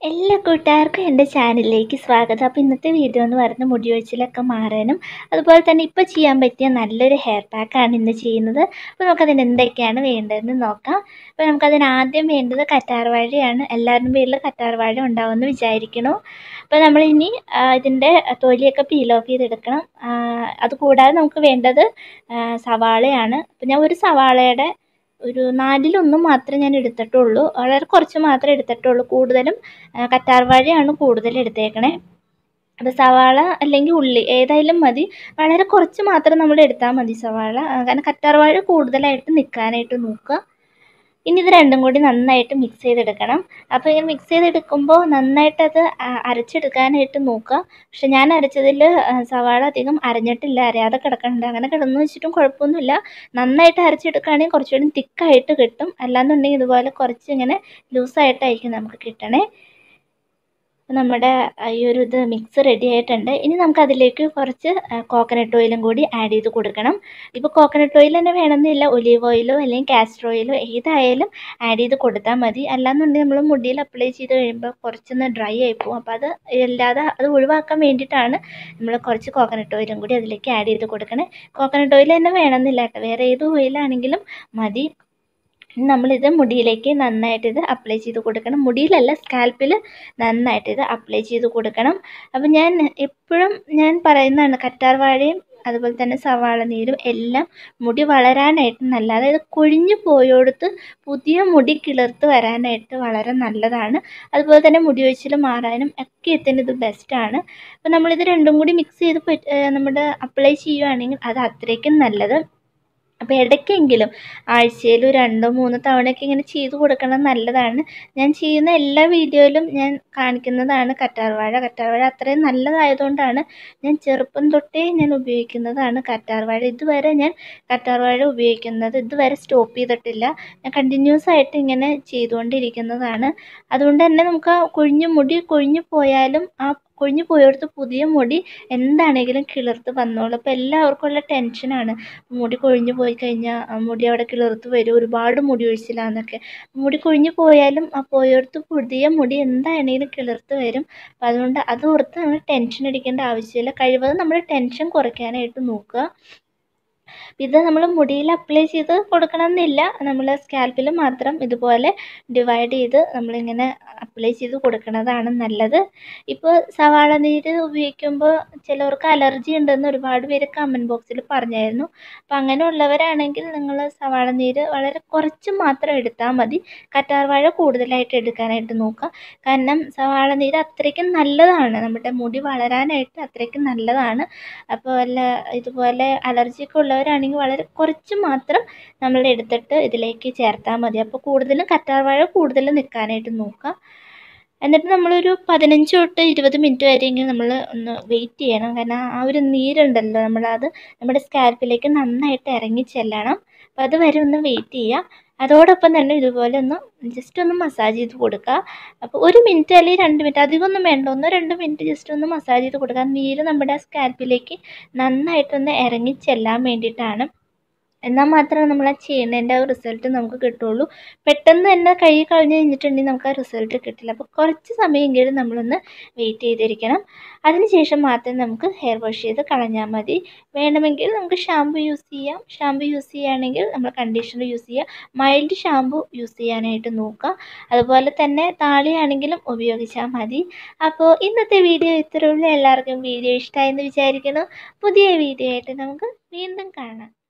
എല്ലാ കൂട്ടുകാർക്കും എൻ്റെ ചാനലിലേക്ക് സ്വാഗതം അപ്പോൾ ഇന്നത്തെ വീഡിയോ എന്ന് പറയുന്നത് മുടി ഒഴിച്ചിലൊക്കെ മാറാനും അതുപോലെ തന്നെ ഇപ്പോൾ ചെയ്യാൻ പറ്റിയ നല്ലൊരു ഹെയർ പാക്കാണ് ഇന്ന് ചെയ്യുന്നത് അപ്പോൾ നമുക്കതിന് എന്തൊക്കെയാണ് വേണ്ടതെന്ന് നോക്കാം അപ്പോൾ നമുക്കതിന് ആദ്യം വേണ്ടത് കറ്റാർവാഴയാണ് എല്ലാവരുടെയും വീട്ടിൽ കറ്റാർവാഴ ഉണ്ടാവുമെന്ന് വിചാരിക്കണു അപ്പോൾ നമ്മളിനി ആ, ഇതിൻ്റെ തൊലിയൊക്കെ പീൽ ഓഫ് ചെയ്തെടുക്കണം ആ, അതുകൂടാതെ നമുക്ക് വേണ്ടത് ആ, സവാളയാണ് അപ്പോൾ ഞാൻ ഒരു സവാളയുടെ ഒരു നാലിലൊന്നും മാത്രമേ ഞാൻ എടുത്തിട്ടുള്ളൂ വളരെ കുറച്ച് മാത്രമേ എടുത്തിട്ടുള്ളൂ കൂടുതലും ആ, കറ്റാർവാഴയാണ് കൂടുതൽ എടുത്തേക്കണേ അപ്പോൾ സവാള അല്ലെങ്കിൽ ഉള്ളി ഏതായാലും മതി വളരെ കുറച്ച് മാത്രം നമ്മൾ എടുത്താൽ മതി സവാള ആ, കാരണം കറ്റാർവാഴ കൂടുതലായിട്ട് നിൽക്കാനായിട്ട് നോക്കുക ഇനി ഇത് രണ്ടും കൂടി നന്നായിട്ട് മിക്സ് ചെയ്തെടുക്കണം അപ്പോൾ ഇങ്ങനെ മിക്സ് ചെയ്തെടുക്കുമ്പോൾ നന്നായിട്ടത് ആ- അരച്ചെടുക്കാനായിട്ട് നോക്കുക പക്ഷെ ഞാൻ അരച്ചതിൽ സവാള അധികം അരഞ്ഞിട്ടില്ല അരയാതെ കിടക്കുന്നുണ്ട് അങ്ങനെ കിടന്നു വെച്ചിട്ടും കുഴപ്പമൊന്നുമില്ല നന്നായിട്ട് അരച്ചെടുക്കുകയാണെങ്കിൽ കുറച്ചുകൂടി തിക്കായിട്ട് കിട്ടും അല്ലാന്നുണ്ടെങ്കിൽ ഇതുപോലെ കുറച്ച് ഇങ്ങനെ ലൂസായിട്ടായിരിക്കും നമുക്ക് കിട്ടണേ അപ്പോൾ നമ്മുടെ ആ, ഈ ഒരു ഇത് മിക്സ് റെഡി ആയിട്ടുണ്ട് ഇനി നമുക്ക് അതിലേക്ക് കുറച്ച് കോക്കനട്ട് ഓയിലും കൂടി ആഡ് ചെയ്ത് കൊടുക്കണം ഇപ്പോൾ കോക്കനട്ട് ഓയിൽ തന്നെ വേണമെന്നില്ല ഒലീവ് ഓയിലോ അല്ലെങ്കിൽ കാസ്റ്റർ ഓയിലോ ഏതായാലും ആഡ് ചെയ്ത് കൊടുത്താൽ മതി അല്ലാന്നുണ്ടെങ്കിൽ നമ്മൾ മുടിയിൽ അപ്ലൈ ചെയ്ത് കഴിയുമ്പോൾ കുറച്ചൊന്ന് ഡ്രൈ ആയി പോകും അപ്പോൾ അത് അല്ലാതെ അത് ഒഴിവാക്കാൻ വേണ്ടിയിട്ടാണ് നമ്മൾ കുറച്ച് കോക്കനട്ട് ഓയിലും കൂടി അതിലേക്ക് ആഡ് ചെയ്ത് കൊടുക്കണേ കോക്കനട്ട് ഓയിൽ തന്നെ വേണമെന്നില്ല കേട്ടോ വേറെ ഏത് ഓയിലാണെങ്കിലും മതി ഇനി നമ്മളിത് മുടിയിലേക്ക് നന്നായിട്ട് ഇത് അപ്ലൈ ചെയ്ത് കൊടുക്കണം മുടിയിലല്ല സ്കാൽപ്പിൽ നന്നായിട്ട് ഇത് അപ്ലൈ ചെയ്ത് കൊടുക്കണം അപ്പം ഞാൻ എപ്പോഴും ഞാൻ പറയുന്നതാണ് കറ്റാർ വാഴയും അതുപോലെ തന്നെ സവാള നീരും എല്ലാം മുടി വളരാനായിട്ട് നല്ല അതായത് കൊഴിഞ്ഞു പോയോടത്ത് പുതിയ മുടി കിളിർത്ത് വരാനായിട്ട് വളരെ നല്ലതാണ് അതുപോലെ തന്നെ മുടി ഒഴിച്ചിൽ മാറാനും ഒക്കെ എത്തുന്നത് ഇത് ബെസ്റ്റാണ് അപ്പോൾ നമ്മളിത് രണ്ടും കൂടി മിക്സ് ചെയ്ത് പറ്റ്- ഏഹ് നമ്മുടെ അപ്ലൈ ചെയ്യുവാണെങ്കിൽ അത് അത്രയ്ക്കും നല്ലത് അപ്പോൾ ഇടയ്ക്കെങ്കിലും ആഴ്ചയിൽ രണ്ടോ മൂന്നോ തവണയൊക്കെ ഇങ്ങനെ ചെയ്ത് കൊടുക്കണം നല്ലതാണ് ഞാൻ ചെയ്യുന്ന എല്ലാ വീഡിയോയിലും ഞാൻ കാണിക്കുന്നതാണ് കറ്റാർവാഴ കറ്റാർവാഴ അത്രയും നല്ലതായതുകൊണ്ടാണ് ഞാൻ ചെറുപ്പം തൊട്ടേ ഞാൻ ഉപയോഗിക്കുന്നതാണ് കറ്റാർവാഴ ഇതുവരെ ഞാൻ കറ്റാർവാഴ ഉപയോഗിക്കുന്നത് ഇതുവരെ സ്റ്റോപ്പ് ചെയ്തിട്ടില്ല ഞാൻ കണ്ടിന്യൂസ് ആയിട്ട് ഇങ്ങനെ ചെയ്തുകൊണ്ടിരിക്കുന്നതാണ് അതുകൊണ്ട് തന്നെ നമുക്ക് ആ കൊഴിഞ്ഞു മുടി കൊഴിഞ്ഞു പോയാലും ആ കൊഴിഞ്ഞു പോയോടത്ത് പുതിയ മുടി എന്താണെങ്കിലും കിളിർത്ത് വന്നോളും അപ്പോൾ എല്ലാവർക്കും ഉള്ള ടെൻഷനാണ് മുടി കൊഴിഞ്ഞു പോയി കഴിഞ്ഞാൽ ആ മുടി അവിടെ കിളിർത്ത് വരും ഒരുപാട് മുടി ഒഴിച്ചില്ലാന്നൊക്കെ മുടി കൊഴിഞ്ഞു പോയാലും ആ പോയോടത്ത് പുതിയ മുടി എന്താണെങ്കിലും കിളിർത്ത് വരും അപ്പോൾ അതുകൊണ്ട് അത് ഓർത്ത് നമ്മൾ ടെൻഷൻ അടിക്കേണ്ട ആവശ്യമില്ല കഴിവതും നമ്മൾ ടെൻഷൻ കുറയ്ക്കാനായിട്ട് നോക്കുക ഇത് നമ്മൾ മുടിയിൽ അപ്ലൈ ചെയ്ത് കൊടുക്കണമെന്നില്ല നമ്മൾ സ്കാൽപ്പിൽ മാത്രം ഇതുപോലെ ഡിവൈഡ് ചെയ്ത് നമ്മളിങ്ങനെ അപ്ലൈ ചെയ്ത് കൊടുക്കുന്നതാണ് നല്ലത് ഇപ്പോൾ സവാള നീര് ഉപയോഗിക്കുമ്പോൾ ചിലവർക്ക് അലർജി ഉണ്ടെന്ന് ഒരുപാട് പേര് കമൻറ്റ് ബോക്സിൽ പറഞ്ഞായിരുന്നു അപ്പോൾ അങ്ങനെയുള്ളവരാണെങ്കിൽ നിങ്ങൾ സവാള നീര് വളരെ കുറച്ച് മാത്രം എടുത്താൽ മതി കറ്റാർവാഴ കൂടുതലായിട്ട് എടുക്കാനായിട്ട് നോക്കുക കാരണം സവാള നീര് അത്രയ്ക്കും നല്ലതാണ് നമ്മുടെ മുടി വളരാനായിട്ട് അത്രയ്ക്കും നല്ലതാണ് അപ്പോൾ വല്ല ഇതുപോലെ അലർജിയൊക്കെ ഉള്ളവരാണെങ്കിൽ വളരെ കുറച്ച് മാത്രം നമ്മൾ എടുത്തിട്ട് ഇതിലേക്ക് ചേർത്താൽ മതി അപ്പോൾ കൂടുതലും കറ്റാർവാഴ കൂടുതൽ നിൽക്കാനായിട്ട് നോക്കുക എന്നിട്ട് നമ്മളൊരു പതിനഞ്ച് തൊട്ട് ഇരുപത് മിനിറ്റ് വരെയെങ്കിലും നമ്മൾ ഒന്ന് വെയിറ്റ് ചെയ്യണം കാരണം ആ ഒരു നീരുണ്ടല്ലോ നമ്മളത് നമ്മുടെ സ്കാൽപ്പിലേക്ക് നന്നായിട്ട് ഇറങ്ങി ചെല്ലണം അപ്പോൾ അതുവരെ ഒന്ന് വെയിറ്റ് ചെയ്യുക അതോടൊപ്പം തന്നെ ഇതുപോലെ ഒന്ന് ജസ്റ്റ് ഒന്ന് മസാജ് ചെയ്ത് കൊടുക്കുക അപ്പോൾ ഒരു മിനിറ്റ് അല്ലെങ്കിൽ രണ്ട് മിനിറ്റ് അധികമൊന്നും വേണ്ട ഒന്നോ രണ്ടോ മിനിറ്റ് ജസ്റ്റ് ഒന്ന് മസാജ് ചെയ്ത് കൊടുക്കുക നീര് നമ്മുടെ സ്കാൽപ്പിലേക്ക് നന്നായിട്ടൊന്ന് ഇറങ്ങി ചെല്ലാൻ വേണ്ടിയിട്ടാണ് എന്നാൽ മാത്രമേ നമ്മൾ ആ ചെയ്യുന്നതിൻ്റെ ആ റിസൾട്ട് നമുക്ക് കിട്ടുള്ളൂ പെട്ടെന്ന് തന്നെ കൈ കളഞ്ഞ് കഴിഞ്ഞിട്ടുണ്ടെങ്കിൽ നമുക്ക് ആ റിസൾട്ട് കിട്ടില്ല അപ്പോൾ കുറച്ച് സമയമെങ്കിലും നമ്മളൊന്ന് വെയിറ്റ് ചെയ്തിരിക്കണം അതിനുശേഷം മാത്രമേ നമുക്ക് ഹെയർ വാഷ് ചെയ്ത് കളഞ്ഞാൽ മതി വേണമെങ്കിൽ നമുക്ക് ഷാമ്പു യൂസ് ചെയ്യാം ഷാമ്പു യൂസ് ചെയ്യുകയാണെങ്കിൽ നമ്മൾ കണ്ടീഷണർ യൂസ് ചെയ്യുക മൈൽഡ് ഷാമ്പു യൂസ് ചെയ്യാനായിട്ട് നോക്കുക അതുപോലെ തന്നെ താളിയാണെങ്കിലും ഉപയോഗിച്ചാൽ മതി അപ്പോൾ ഇന്നത്തെ വീഡിയോ ഇത്രയുള്ളൂ എല്ലാവർക്കും വീഡിയോ ഇഷ്ടമായെന്ന് വിചാരിക്കുന്നു പുതിയ വീഡിയോ ആയിട്ട് നമുക്ക് വീണ്ടും കാണാം